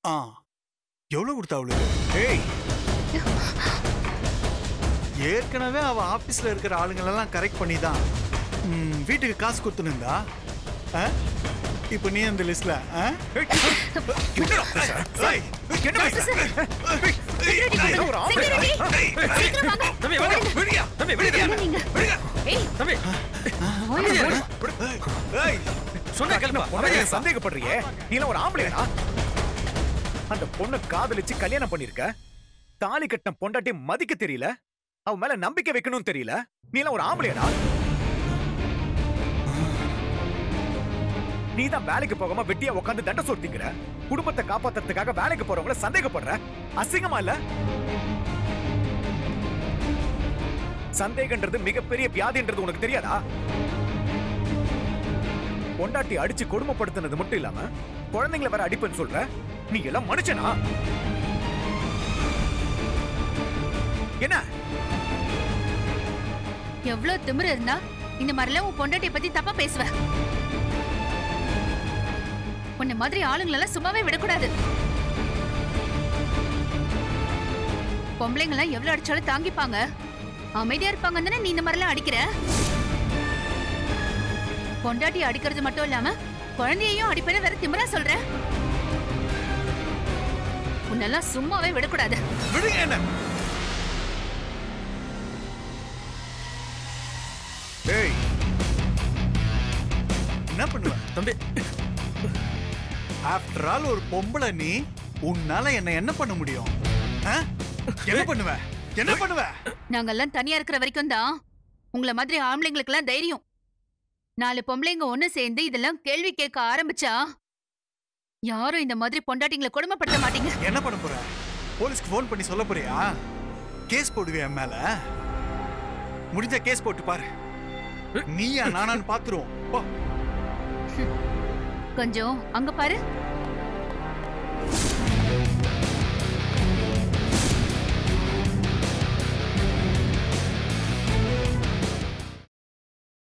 ஆ எவ்வளவு கொடுத்தா அவளுக்கு ஏய் ஏற்கனவே அவ ஆபீஸ்ல இருக்கிற ஆளுங்களெல்லாம் கரெக்ட் பண்ணி தான் ம், வீட்டுக்கு காசு கொடுத்துனுந்தா இப்போ நீ அந்த லிஸ்ட்ல என்ன பேசுற? ஏதோ ஒரு ஆம்பளை சீக்கிரம் வாங்க தம்பி வாங்க விடுங்க தம்பி விடுங்க நீங்க ஏய் தம்பி சொன்ன கேளுப்பா உடனே சந்தேகப்படுறியே நீ எல்லாம் ஒரு ஆம்பளைடா அந்த பொண்ணு காதலிச்சு கல்யாணம் பண்ணிருக்க தாலி கட்டின பொண்டாட்டி மதிக்க தெரியல அவ மேல நம்பிக்கை வைக்கணும்னு தெரியல நீ எல்லாம் ஒரு ஆம்பளைடா நீ தான் வேலைக்கு போகாம வெட்டியா உட்காந்து தண்டை சொத்திக்கிற குடும்பத்தை காப்பாத்துறதுக்காக வேலைக்கு போறவங்கள சந்தேகப்படுற அசிங்கமா இல்ல சந்தேகன்றது மிகப்பெரிய வியாதின்றது உனக்கு தெரியாதா பொண்டாட்டி அடிச்சு கொடுமைப்படுத்தினது மட்டும் இல்லாம குழந்தைங்களை வேற அடிப்பேன்னு சொல்ற நீ எல்லாம் மனுஷனா என்ன எவ்வளவு திமிரு இருந்தா இந்த மாதிரிலாம் உன் பொண்டாட்டிய பத்தி தப்பா பேசுவ உன்னை மாதிரி ஆளுங்களெல்லாம் சும்மாவே விடக்கூடாது பொம்பளைங்கெல்லாம் எவ்வளவு அடிச்சாலும் தாங்கிப்பாங்க அமைதியா இருப்பாங்கன்னு தானே நீ இந்த மாதிரிலாம் அடிக்கிற பொண்டாட்டி அடிக்கிறது மட்டும் இல்லாம குழந்தையையும் அடிப்பேன்னு வேற திமிரா சொல்ற உன்னெல்லாம் சும்மாவே விடக்கூடாது விடுங்க என்ன ஏய் என்ன பண்ணுவ தம்பி ஆஃப்டர் ஆல் ஒரு பொம்பளை நீ உன்னால என்ன என்ன பண்ண முடியும் ஆ? என்ன பண்ணுவ என்ன பண்ணுவ நாங்கெல்லாம் தனியா இருக்கிற வரைக்கும் தான் உங்கள மாதிரி ஆம்பளைங்களுக்கெல்லாம் தைரியம் நாலு பொம்பளைங்க ஒண்ணு சேர்ந்து இதெல்லாம் கேள்வி கேட்க ஆரம்பிச்சா யாரும் இந்த மாதிரி பொண்டாட்டிங்களை கொடுமைப்படுத்த மாட்டீங்க என்ன பண்ண போற போலீஸ்க்கு ஃபோன் பண்ணி சொல்ல போறியா கேஸ் போடுவியா என் மேல முடிஞ்ச கேஸ் போட்டு பாரு நீயா நானான்னு பாத்துருவோம் போ கொஞ்சம் அங்க பாரு